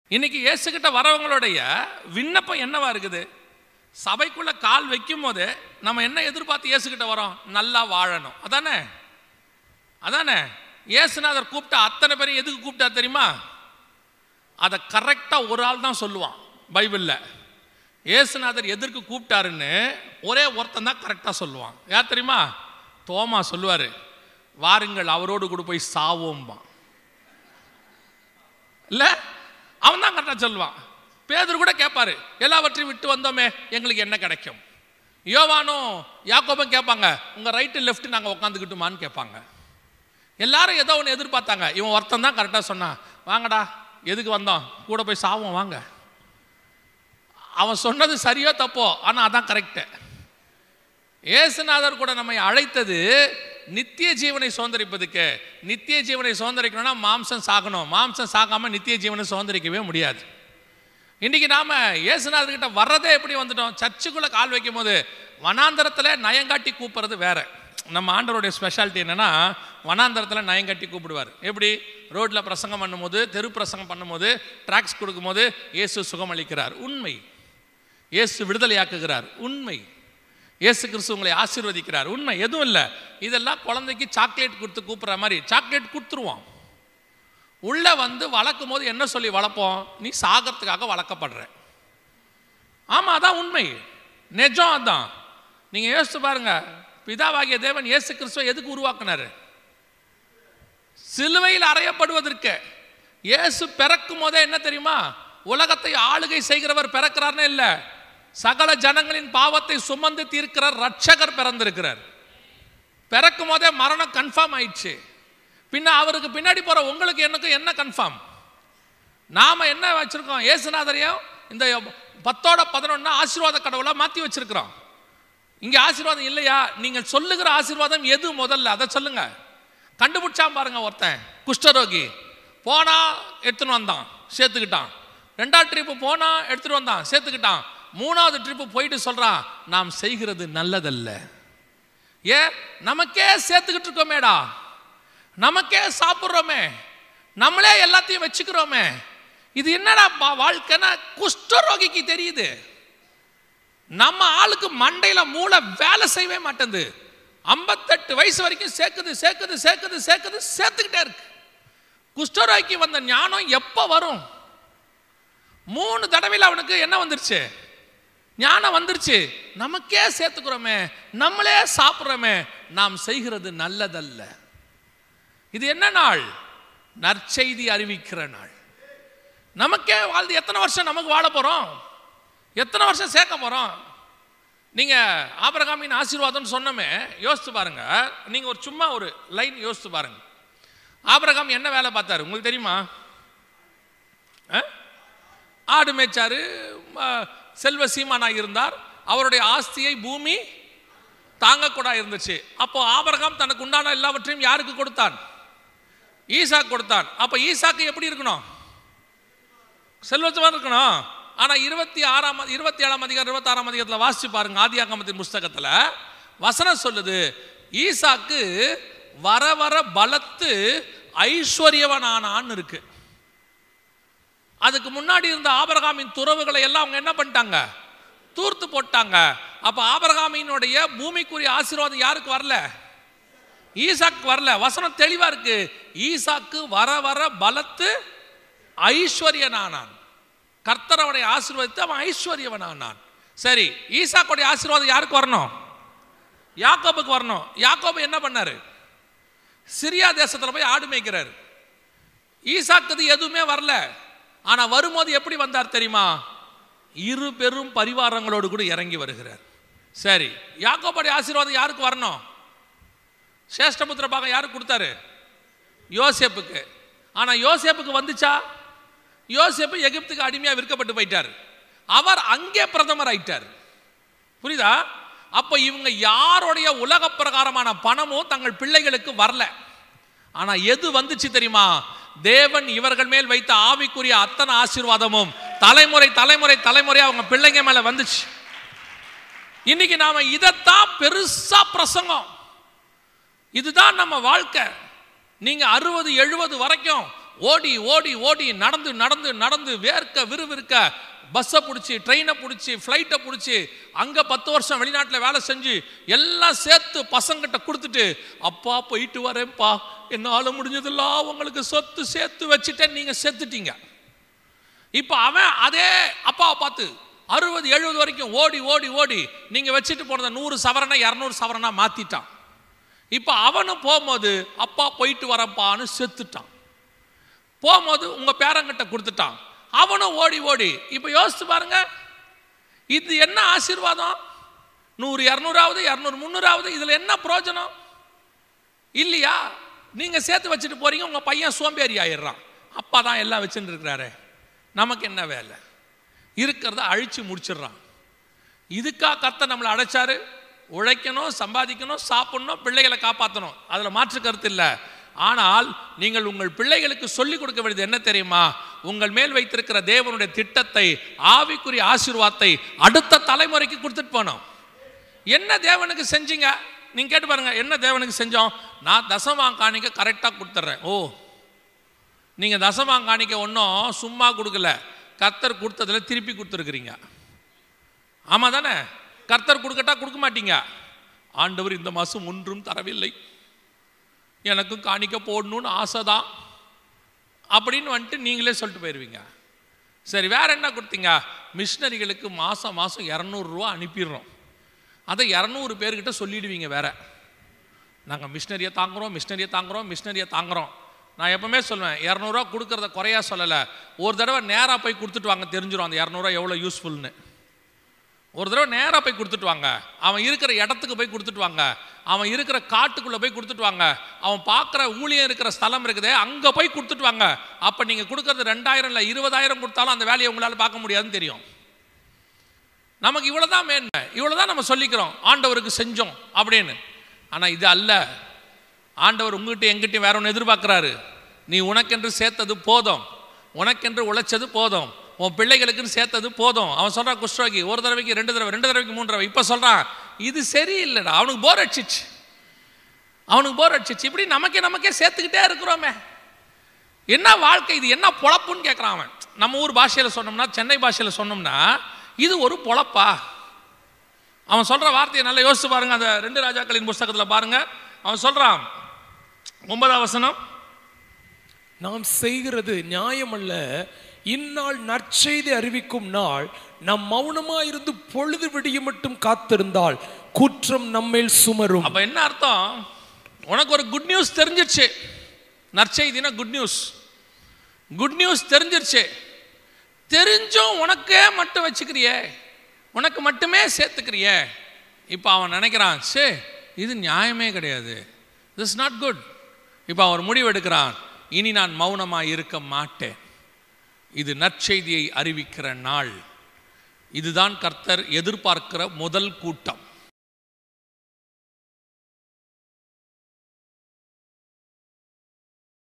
இன்னைக்கு இயேசுகிட்ட வரவங்களுடைய விண்ணப்பம் என்னவா இருக்குது சபைக்குள்ள கால் வைக்கும் போது நம்ம என்ன எதிர்பார்த்து இயேசுகிட்ட வரோம் நல்லா வாழணும் அதானே அதானே இயேசுநாதர் கூப்பிட்டா அத்தனை பேரும் எதுக்கு கூப்பிட்டா தெரியுமா அதை கரெக்டாக ஒரு ஆள் தான் சொல்லுவான் பைபிளில் இயேசுநாதர் எதற்கு கூப்பிட்டாருன்னு ஒரே ஒருத்தன் தான் கரெக்டாக சொல்லுவான் யார் தெரியுமா தோமா சொல்லுவார் வாருங்கள் அவரோடு கூட போய் சாவோம்பான் இல்லை அவன் தான் கரெக்டாக சொல்லுவான் பேதர் கூட கேட்பாரு எல்லாவற்றையும் விட்டு வந்தோமே எங்களுக்கு என்ன கிடைக்கும் யோவானும் யாக்கோபும் கேட்பாங்க உங்கள் ரைட்டு லெஃப்ட் நாங்கள் உட்காந்துக்கிட்டுமான்னு கேட்பாங்க எல்லாரும் ஏதோ ஒன்று எதிர்பார்த்தாங்க இவன் ஒருத்தன் தான் கரெக்டாக சொன்னான் வாங்கடா எதுக்கு வந்தோம் கூட போய் சாவோம் வாங்க அவன் சொன்னது சரியோ தப்போ ஆனால் அதான் கரெக்டு ஏசுநாதர் கூட நம்மை அழைத்தது நித்திய ஜீவனை சுதந்திரிப்பதுக்கு நித்திய ஜீவனை சுதந்திரிக்கணும்னா மாம்சம் சாகணும் மாம்சம் சாகாம நித்திய ஜீவனை சுதந்திரிக்கவே முடியாது இன்னைக்கு நாம இயேசுநாதர்கிட்ட வர்றதே எப்படி வந்துட்டோம் சர்ச்சுக்குள்ள கால் வைக்கும் போது வனாந்தரத்தில் நயங்காட்டி கூப்பிடுறது வேற நம்ம ஆண்டவருடைய ஸ்பெஷாலிட்டி என்னன்னா வனாந்தரத்தில் நயங்காட்டி கூப்பிடுவார் எப்படி ரோட்டில் பிரசங்கம் பண்ணும்போது தெரு பிரசங்கம் பண்ணும்போது ட்ராக்ஸ் கொடுக்கும்போது இயேசு சுகமளிக்கிறார் உண்மை இயேசு விடுதலையாக்குகிறார் உண்மை இயேசு கிறிஸ்து உங்களை ஆசீர்வதிக்கிறார் உண்மை எதுவும் இல்லை இதெல்லாம் குழந்தைக்கு சாக்லேட் கொடுத்து கூப்பிட்ற மாதிரி சாக்லேட் கொடுத்துருவோம் உள்ள வந்து வளர்க்கும் போது என்ன சொல்லி வளர்ப்போம் நீ சாகிறதுக்காக வளர்க்கப்படுற ஆமா அதான் உண்மை நிஜம் அதான் நீங்க யோசிச்சு பாருங்க பிதாவாகிய தேவன் இயேசு கிறிஸ்துவை எதுக்கு உருவாக்குனாரு சிலுவையில் அறையப்படுவதற்கு இயேசு பிறக்கும் போதே என்ன தெரியுமா உலகத்தை ஆளுகை செய்கிறவர் பிறக்கிறார்னு இல்லை சகல ஜனங்களின் பாவத்தை சுமந்து தீர்க்கிற ரட்சகர் பிறந்திருக்கிறார் பிறக்கும் போதே மரணம் கன்ஃபார்ம் ஆயிடுச்சு பின்ன அவருக்கு பின்னாடி போற உங்களுக்கு எனக்கு என்ன கன்ஃபார்ம் நாம என்ன வச்சிருக்கோம் ஏசுநாதரையும் இந்த பத்தோட பதினொன்னா ஆசீர்வாத கடவுளா மாத்தி வச்சிருக்கிறோம் இங்க ஆசீர்வாதம் இல்லையா நீங்கள் சொல்லுகிற ஆசீர்வாதம் எது முதல்ல அதை சொல்லுங்க கண்டுபிடிச்சான் பாருங்க ஒருத்தன் குஷ்டரோகி போனா எடுத்துன்னு வந்தான் சேர்த்துக்கிட்டான் ரெண்டாவது ட்ரிப்பு போனா எடுத்துட்டு வந்தான் சேர்த்துக்கிட்டான் மூணாவது ட்ரிப்பு போயிட்டு சொல்றான் நாம் செய்கிறது நல்லதல்ல ஏன் நமக்கே சேர்த்துக்கிட்டு இருக்கோமேடா நமக்கே சாப்பிட்றோமே நம்மளே எல்லாத்தையும் வச்சுக்கிறோமே இது என்னடா பா- வாழ்க்கைன்னா குஷ்டரோகிக்கு தெரியுது நம்ம ஆளுக்கு மண்டையில மூளை வேலை செய்யவே மாட்டேங்குது ஐம்பத்தெட்டு வயசு வரைக்கும் சேர்க்குது சேர்க்குது சேர்க்குது சேர்க்குது சேர்த்துக்கிட்டே இருக்கு குஷ்டரோகிக்கு வந்த ஞானம் எப்போ வரும் மூணு தடவையில் அவனுக்கு என்ன வந்துருச்சு ஞானம் வந்துருச்சு நமக்கே சேர்த்துக்கிறோமே நம்மளே சாப்பிட்றோமே நாம் செய்கிறது நல்லதல்ல இது என்ன நாள் நற்செய்தி அறிவிக்கிற நாள் நமக்கே வாழ்ந்து எத்தனை வருஷம் நமக்கு வாழ போறோம் எத்தனை வருஷம் சேர்க்க போறோம் நீங்க ஆபரகாமின் ஆசீர்வாதம்னு சொன்னமே யோசித்து பாருங்க நீங்க ஒரு சும்மா ஒரு லைன் யோசித்து பாருங்க ஆபரகாம் என்ன வேலை பார்த்தாரு உங்களுக்கு தெரியுமா ஆ? ஆடு மேய்ச்சாரு ம, செல்வ சீமானா இருந்தார் அவருடைய ஆஸ்தியை பூமி தாங்கக்கூடா இருந்துச்சு அப்போ ஆபரகாம் தனக்கு உண்டான எல்லாவற்றையும் யாருக்கு கொடுத்தான் ஈசாக்கு கொடுத்தான் அப்போ ஈசாக்கு எப்படி இருக்கணும் செல்வத்தமாக இருக்கணும் ஆனால் இருபத்தி ஆறாம் இருபத்தி ஏழாம் அதிகாரம் இருபத்தாறாம் அதிகாரத்தில் வாசிச்சு பாருங்க ஆதியாகமத்தின் புஸ்தகத்தில் வசனம் சொல்லுது ஈசாக்கு வர வர பலத்து ஐஸ்வர்யவனானான்னு இருக்கு அதுக்கு முன்னாடி இருந்த ஆபரகாமின் துறவுகளை எல்லாம் அவங்க என்ன பண்ணிட்டாங்க தூர்த்து போட்டாங்க அப்ப ஆபரகாமினுடைய பூமிக்குரிய ஆசீர்வாதம் யாருக்கு வரல ஈசாக்கு வரல வசனம் தெளிவா இருக்கு ஈசாக்கு வர வர பலத்து ஐஸ்வர்யனானான் கர்த்தர் அவனை ஆசீர்வதித்து அவன் ஐஸ்வர்யவனானான் சரி ஈசாக்குடைய ஆசீர்வாதம் யாருக்கு வரணும் யாக்கோபுக்கு வரணும் யாக்கோபு என்ன பண்ணாரு சிரியா தேசத்துல போய் ஆடு மேய்க்கிறாரு ஈசாக்குது எதுவுமே வரல ஆனா வரும்போது எப்படி வந்தார் தெரியுமா இரு பெரும் பரிவாரங்களோடு கூட இறங்கி வருகிறார் சரி யாக்கோபுடைய ஆசீர்வாதம் யாருக்கு வரணும் சேஷ்டபுத்திர பாகம் யாருக்கு கொடுத்தாரு யோசேப்புக்கு ஆனா யோசேப்புக்கு வந்துச்சா யோசேப்பு எகிப்துக்கு அடிமையா விற்கப்பட்டு போயிட்டார் அவர் அங்கே பிரதமர் ஆயிட்டார் புரியுதா அப்ப இவங்க யாருடைய உலக பிரகாரமான பணமும் தங்கள் பிள்ளைகளுக்கு வரல ஆனா எது வந்துச்சு தெரியுமா தேவன் இவர்கள் மேல் வைத்த ஆவிக்குரிய அத்தனை ஆசீர்வாதமும் தலைமுறை தலைமுறை தலைமுறை அவங்க பிள்ளைங்க மேல வந்துச்சு இன்னைக்கு நாம இதைத்தான் பெருசா பிரசங்கம் இதுதான் நம்ம வாழ்க்கை நீங்க அறுபது எழுபது வரைக்கும் ஓடி ஓடி ஓடி நடந்து நடந்து நடந்து வேர்க்க விறுவிறுக்க பஸ்ஸை பிடிச்சி ட்ரெயினை பிடிச்சி ஃப்ளைட்டை பிடிச்சி அங்கே பத்து வருஷம் வெளிநாட்டில் வேலை செஞ்சு எல்லாம் சேர்த்து பசங்கிட்ட கொடுத்துட்டு அப்பா போயிட்டு வரேன்ப்பா என்னால் முடிஞ்சதெல்லாம் உங்களுக்கு சொத்து சேர்த்து வச்சுட்டேன் நீங்கள் செத்துட்டீங்க இப்போ அவன் அதே அப்பாவை பார்த்து அறுபது எழுபது வரைக்கும் ஓடி ஓடி ஓடி நீங்கள் வச்சுட்டு போனதை நூறு சவரனை இரநூறு சவரனா மாற்றிட்டான் இப்போ அவனும் போகும்போது அப்பா போயிட்டு வரப்பான்னு செத்துட்டான் போகும்போது உங்கள் பேரங்கிட்ட கொடுத்துட்டான் அவனும் ஓடி ஓடி இப்போ யோசிச்சு பாருங்க இது என்ன ஆசீர்வாதம் நூறு இரநூறாவது இரநூறு முந்நூறாவது இதில் என்ன பிரயோஜனம் இல்லையா நீங்கள் சேர்த்து வச்சுட்டு போறீங்க உங்கள் பையன் சோம்பேறி ஆயிடுறான் அப்பா தான் எல்லாம் வச்சுட்டு இருக்கிறாரு நமக்கு என்ன வேலை இருக்கிறத அழிச்சு முடிச்சிடுறான் இதுக்கா கத்த நம்மளை அடைச்சாரு உழைக்கணும் சம்பாதிக்கணும் சாப்பிடணும் பிள்ளைகளை காப்பாற்றணும் அதில் மாற்று கருத்து இல்லை ஆனால் நீங்கள் உங்கள் பிள்ளைகளுக்கு சொல்லிக் கொடுக்க வேண்டியது என்ன தெரியுமா உங்கள் மேல் வைத்திருக்கிற தேவனுடைய திட்டத்தை ஆவிக்குரிய ஆசீர்வாதத்தை அடுத்த தலைமுறைக்கு கொடுத்துட்டு போனோம் என்ன தேவனுக்கு செஞ்சீங்க நீங்க கேட்டு பாருங்க என்ன தேவனுக்கு செஞ்சோம் நான் தசமாங் காணிக்க கரெக்டாக கொடுத்துட்றேன் ஓ நீங்கள் தசமாங் காணிக்க ஒன்றும் சும்மா கொடுக்கல கர்த்தர் கொடுத்ததுல திருப்பி கொடுத்துருக்குறீங்க ஆமாம் தானே கர்த்தர் கொடுக்கட்டா கொடுக்க மாட்டீங்க ஆண்டவர் இந்த மாதம் ஒன்றும் தரவில்லை எனக்கும் காணிக்க போடணும்னு ஆசை தான் அப்படின்னு வந்துட்டு நீங்களே சொல்லிட்டு போயிடுவீங்க சரி வேற என்ன கொடுத்தீங்க மிஷினரிகளுக்கு மாதம் மாதம் இரநூறுவா அனுப்பிடுறோம் அதை இரநூறு பேர்கிட்ட சொல்லிடுவீங்க வேற நாங்கள் மிஷினரியை தாங்குறோம் மிஷினரியை தாங்குறோம் மிஷினரியை தாங்குறோம் நான் எப்பவுமே சொல்லுவேன் இரநூறுவா கொடுக்கறத குறையா சொல்லலை ஒரு தடவை நேராக போய் கொடுத்துட்டு வாங்க தெரிஞ்சிடும் அந்த இரநூறுவா எவ்வளோ யூஸ்ஃபுல்னு ஒரு தடவை நேராக போய் கொடுத்துட்டு வாங்க அவன் இருக்கிற இடத்துக்கு போய் கொடுத்துட்டு வாங்க அவன் இருக்கிற காட்டுக்குள்ளே போய் கொடுத்துட்டு வாங்க அவன் பார்க்குற ஊழியம் இருக்கிற ஸ்தலம் இருக்குதே அங்கே போய் கொடுத்துட்டு வாங்க அப்போ நீங்கள் கொடுக்கறது ரெண்டாயிரம் இல்லை இருபதாயிரம் கொடுத்தாலும் அந்த வேலையை உங்களால் பார்க்க முடியாதுன்னு தெரியும் நமக்கு இவ்வளோ தான் மேன்மை இவ்வளோ தான் நம்ம சொல்லிக்கிறோம் ஆண்டவருக்கு செஞ்சோம் அப்படின்னு ஆனால் இது அல்ல ஆண்டவர் உங்ககிட்ட எங்கிட்டையும் வேற ஒன்று எதிர்பார்க்குறாரு நீ உனக்கென்று சேர்த்தது போதும் உனக்கென்று உழைச்சது போதும் உன் பிள்ளைகளுக்குன்னு சேர்த்தது போதும் அவன் சொல்கிறான் குஷ்ரோகி ஒரு தடவைக்கு ரெண்டு தடவை ரெண்டு தடவைக்கு மூணு தடவை இப்போ சொல்கிறான் இது சரியில்லைடா அவனுக்கு போர் அடிச்சிச்சு அவனுக்கு போர் அடிச்சிச்சு இப்படி நமக்கே நமக்கே சேர்த்துக்கிட்டே இருக்கிறோமே என்ன வாழ்க்கை இது என்ன பொழப்புன்னு கேட்குறான் அவன் நம்ம ஊர் பாஷையில் சொன்னோம்னா சென்னை பாஷையில் சொன்னோம்னா இது ஒரு பொழப்பா அவன் சொல்கிற வார்த்தையை நல்லா யோசிச்சு பாருங்க அந்த ரெண்டு ராஜாக்களின் புஸ்தகத்தில் பாருங்க அவன் சொல்கிறான் ஒன்பதாம் வசனம் நாம் செய்கிறது நியாயமல்ல இந்நாள் நற்செய்தி அறிவிக்கும் நாள் நாம் மௌனமா இருந்து பொழுது விடிய மட்டும் காத்திருந்தால் குற்றம் நம்மேல் சுமரும் அப்போ என்ன அர்த்தம் உனக்கு ஒரு குட் நியூஸ் தெரிஞ்சிருச்சு நற்செய்தினா குட் நியூஸ் குட் நியூஸ் தெரிஞ்சிருச்சு தெரிஞ்சும் உனக்கே மட்டும் வச்சுக்கிறியே உனக்கு மட்டுமே சேர்த்துக்கிறியே இப்போ அவன் நினைக்கிறான் சே இது நியாயமே கிடையாது திஸ் நாட் குட் இப்போ அவன் முடிவு எடுக்கிறான் இனி நான் மௌனமாக இருக்க மாட்டேன் இது நற்செய்தியை அறிவிக்கிற நாள் இதுதான் கர்த்தர் எதிர்பார்க்கிற முதல் கூட்டம்